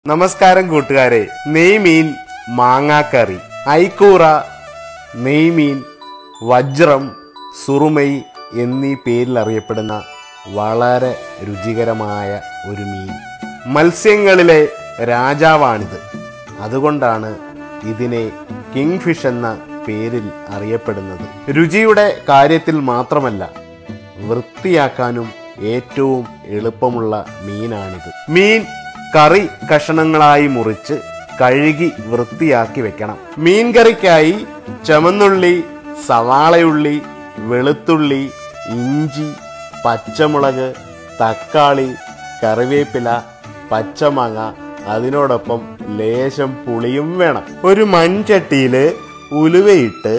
നമസ്കാരം കൂട്ടുകാരെ നെയ്മീൻ മാങ്ങാക്കറി ഐക്കൂറ നെയ്മീൻ വജ്രം സുറുമൈ എന്നീ പേരിൽ അറിയപ്പെടുന്ന വളരെ രുചികരമായ ഒരു മീൻ മത്സ്യങ്ങളിലെ രാജാവാണിത് അതുകൊണ്ടാണ് ഇതിനെ കിങ് ഫിഷ് എന്ന പേരിൽ അറിയപ്പെടുന്നത് രുചിയുടെ കാര്യത്തിൽ മാത്രമല്ല വൃത്തിയാക്കാനും ഏറ്റവും എളുപ്പമുള്ള മീനാണിത് മീൻ കറി കഷണങ്ങളായി മുറിച്ച് കഴുകി വൃത്തിയാക്കി വെക്കണം മീൻ കറിക്കായി ചുമന്നുള്ളി സവാളയുള്ളി വെളുത്തുള്ളി ഇഞ്ചി പച്ചമുളക് തക്കാളി കറിവേപ്പില പച്ചമാങ്ങ അതിനോടൊപ്പം ലേശം പുളിയും വേണം ഒരു മൺചട്ടിയില് ഉലുവയിട്ട്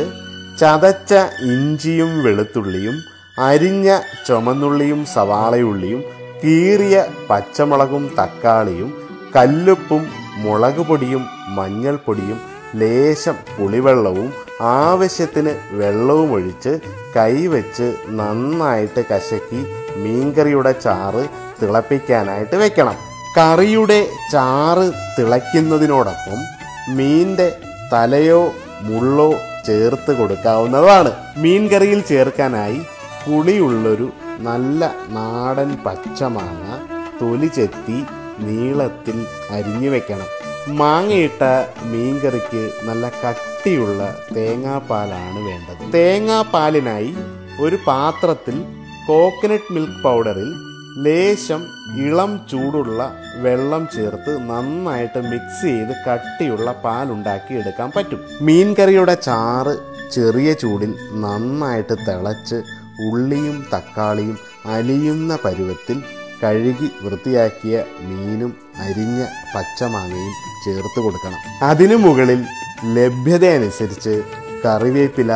ചതച്ച ഇഞ്ചിയും വെളുത്തുള്ളിയും അരിഞ്ഞ ചുമന്നുള്ളിയും സവാളയുള്ളിയും കീറിയ പച്ചമുളകും തക്കാളിയും കല്ലുപ്പും മുളക് പൊടിയും മഞ്ഞൾപ്പൊടിയും ലേശം പുളിവെള്ളവും ആവശ്യത്തിന് വെള്ളവും ഒഴിച്ച് കൈവച്ച് നന്നായിട്ട് കശക്കി മീൻകറിയുടെ ചാറ് തിളപ്പിക്കാനായിട്ട് വെക്കണം കറിയുടെ ചാറ് തിളയ്ക്കുന്നതിനോടൊപ്പം മീൻ്റെ തലയോ മുള്ളോ ചേർത്ത് കൊടുക്കാവുന്നതാണ് മീൻ കറിയിൽ ചേർക്കാനായി പുളിയുള്ളൊരു നല്ല നാടൻ പച്ചമാങ്ങ തൊലി ചെത്തി നീളത്തിൽ അരിഞ്ഞു വെക്കണം മാങ്ങയിട്ട മീൻകറിക്ക് നല്ല കട്ടിയുള്ള തേങ്ങാപ്പാലാണ് വേണ്ടത് തേങ്ങാപ്പാലിനായി ഒരു പാത്രത്തിൽ കോക്കനട്ട് മിൽക്ക് പൗഡറിൽ ലേശം ഇളം ചൂടുള്ള വെള്ളം ചേർത്ത് നന്നായിട്ട് മിക്സ് ചെയ്ത് കട്ടിയുള്ള പാലുണ്ടാക്കി എടുക്കാൻ പറ്റും മീൻകറിയുടെ ചാറ് ചെറിയ ചൂടിൽ നന്നായിട്ട് തിളച്ച് ഉള്ളിയും തക്കാളിയും അലിയുന്ന പരുവത്തിൽ കഴുകി വൃത്തിയാക്കിയ മീനും അരിഞ്ഞ പച്ചമാങ്ങയും ചേർത്ത് കൊടുക്കണം അതിനു മുകളിൽ ലഭ്യതയനുസരിച്ച് കറിവേപ്പില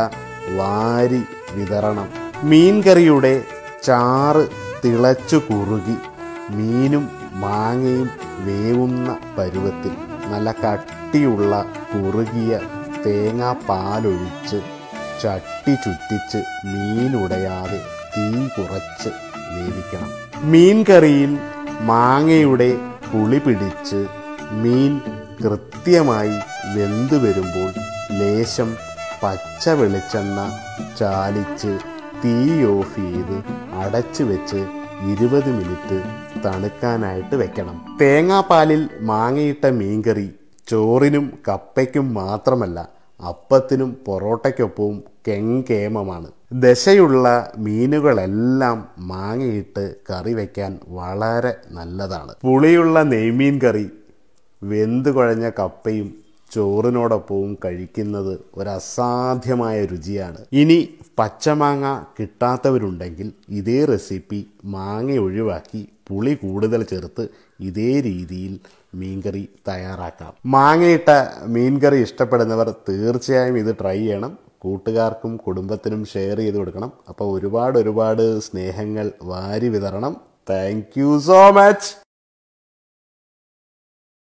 വാരി വിതറണം മീൻകറിയുടെ ചാറ് തിളച്ചു കുറുകി മീനും മാങ്ങയും വേവുന്ന പരുവത്തിൽ നല്ല കട്ടിയുള്ള കുറുകിയ തേങ്ങാ പാലൊഴിച്ച് ചട്ടി ചുറ്റിച്ച് മീനുടയാതെ തീ കുറച്ച് വേവിക്കണം മീൻ കറിയിൽ മാങ്ങയുടെ പുളി പിടിച്ച് മീൻ കൃത്യമായി വെന്തു വരുമ്പോൾ ലേശം പച്ച വെളിച്ചെണ്ണ ചാലിച്ച് തീ ഓഫ് ചെയ്ത് അടച്ചു വെച്ച് ഇരുപത് മിനിറ്റ് തണുക്കാനായിട്ട് വെക്കണം തേങ്ങാപ്പാലിൽ മാങ്ങയിട്ട മീൻകറി ചോറിനും കപ്പയ്ക്കും മാത്രമല്ല അപ്പത്തിനും പൊറോട്ടയ്ക്കൊപ്പവും കെങ്കേമമാണ് ദശയുള്ള മീനുകളെല്ലാം മാങ്ങയിട്ട് കറി വയ്ക്കാൻ വളരെ നല്ലതാണ് പുളിയുള്ള നെയ്മീൻ കറി വെന്ത് കുഴഞ്ഞ കപ്പയും ചോറിനോടൊപ്പവും കഴിക്കുന്നത് ഒരു അസാധ്യമായ രുചിയാണ് ഇനി പച്ചമാങ്ങ കിട്ടാത്തവരുണ്ടെങ്കിൽ ഇതേ റെസിപ്പി മാങ്ങ ഒഴിവാക്കി പുളി കൂടുതൽ ചേർത്ത് ഇതേ രീതിയിൽ മീൻകറി തയ്യാറാക്കാം മാങ്ങയിട്ട മീൻകറി ഇഷ്ടപ്പെടുന്നവർ തീർച്ചയായും ഇത് ട്രൈ ചെയ്യണം കൂട്ടുകാർക്കും കുടുംബത്തിനും ഷെയർ ചെയ്ത് കൊടുക്കണം അപ്പോൾ ഒരുപാട് ഒരുപാട് സ്നേഹങ്ങൾ വാരി വിതരണം താങ്ക് യു സോ മച്ച്